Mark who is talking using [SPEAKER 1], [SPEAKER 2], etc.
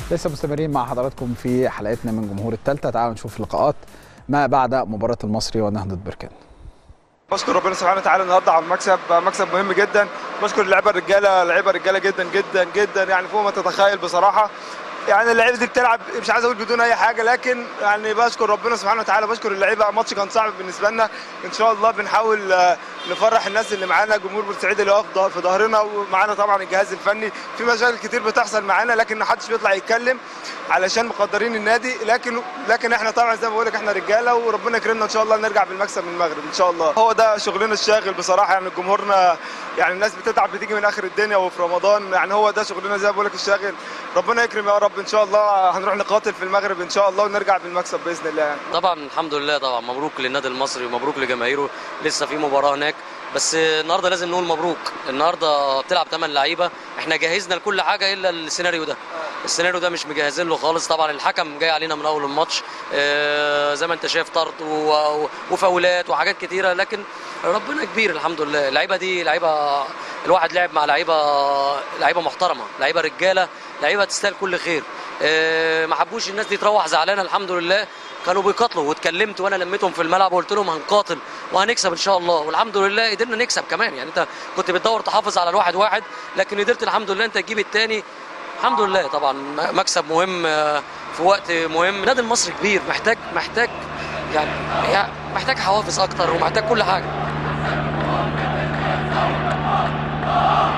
[SPEAKER 1] لسه مستمرين مع حضراتكم في حلقتنا من جمهور التالتة تعالوا نشوف لقاءات ما بعد مباراة المصري ونهضة بركان
[SPEAKER 2] بشكر ربنا سبحانه وتعالى النهارده على المكسب مكسب مهم جدا بشكر اللعيبه الرجاله لعيبه رجاله جدا جدا جدا يعني فوق ما تتخيل بصراحه يعني اللعيبه دي بتلعب مش عايز اقول بدون اي حاجه لكن يعني بشكر ربنا سبحانه وتعالى بشكر اللعيبه الماتش كان صعب بالنسبه لنا ان شاء الله بنحاول آه، نفرح الناس اللي معانا جمهور بورسعيد اللي واقف ض- في ظهرنا ومعانا طبعا الجهاز الفني في مشاكل كتير بتحصل معانا لكن ما حدش بيطلع يتكلم علشان مقدرين النادي لكن لكن احنا طبعا زي ما بقول لك احنا رجاله وربنا يكرمنا ان شاء الله نرجع بالمكسب من المغرب ان شاء الله هو ده شغلنا الشاغل بصراحه يعني جمهورنا يعني الناس بتتعب بتيجي من اخر الدنيا وفي رمضان يعني هو ده شغلنا زي ما بقول لك الشاغل ربنا يكرم يا رب ان شاء الله هنروح نقاتل في المغرب ان شاء الله ونرجع بالمكسب باذن الله يعني
[SPEAKER 3] طبعا الحمد لله طبعا مبروك للنادي المصري ومبروك لجماهيره لسه في مباراه هناك بس النهارده لازم نقول مبروك النهارده بتلعب 8 لعيبه احنا جهزنا لكل حاجه الا السيناريو ده السيناريو ده مش مجهزين له خالص طبعا الحكم جاي علينا من اول الماتش آه، زي ما انت شايف طرد و- و- وفاولات وحاجات كتيره لكن ربنا كبير الحمد لله اللعيبه دي لعيبه الواحد لعب مع لعيبه لعيبه محترمه لعيبه رجاله لعيبه تستاهل كل خير آه، ما حبوش الناس دي تروح زعلانه الحمد لله كانوا بيقاتلوا واتكلمت وانا لميتهم في الملعب وقلت لهم هنقاتل وهنكسب ان شاء الله والحمد لله قدرنا نكسب كمان يعني انت كنت بتدور تحافظ على الواحد واحد لكن قدرت الحمد لله انت تجيب الثاني الحمد لله طبعا م- مكسب مهم آه، في وقت مهم النادي المصري كبير محتاج محتاج يعني يعني محتاج حوافز اكتر ومحتاج كل حاجه